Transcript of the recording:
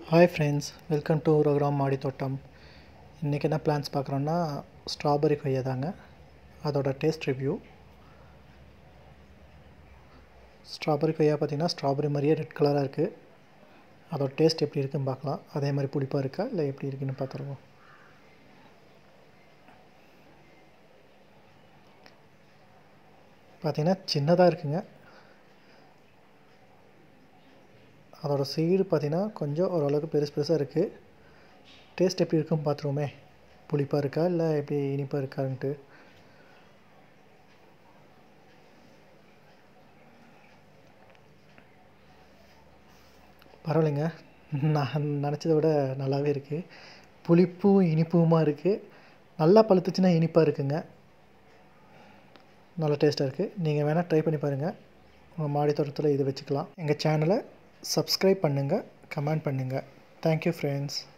hi friends welcome to Raghuram மாடி தோட்டம் இன்றைக்கி என்ன பிளான்ஸ் பார்க்குறோன்னா ஸ்ட்ராபெரி கொய்யா தாங்க அதோட டேஸ்ட் ரிவ்யூ ஸ்ட்ராபெரி கொய்யா பார்த்திங்கன்னா ஸ்ட்ராபெரி மாதிரியே ரெட் கலராக இருக்குது அதோட டேஸ்ட் எப்படி இருக்குன்னு பார்க்கலாம் அதே மாதிரி புளிப்பாக இருக்கா இல்லை எப்படி இருக்குன்னு பார்த்துருவோம் பார்த்திங்கன்னா சின்னதாக இருக்குங்க அதோட சீடு பார்த்திங்கன்னா கொஞ்சம் ஓரளவுக்கு பெருசு பெருசாக இருக்குது டேஸ்ட் எப்படி இருக்குன்னு பார்த்துருவோமே புளிப்பாக இருக்கா இல்லை எப்படி இனிப்பாக இருக்கான்ட்டு பரவாயில்லைங்க நான் நினச்சதை விட நல்லாவே இருக்குது புளிப்பும் இனிப்புமா இருக்குது நல்லா பழுத்துச்சுன்னா இனிப்பாக இருக்குங்க நல்ல டேஸ்ட்டாக இருக்குது நீங்கள் வேணால் ட்ரை பண்ணி பாருங்கள் உங்கள் மாடி தோட்டத்தில் இது வச்சுக்கலாம் எங்கள் சேனலை சப்ஸ்கிரைப் பண்ணுங்கள் கமெண்ட் பண்ணுங்கள் தேங்க்யூ ஃப்ரெண்ட்ஸ்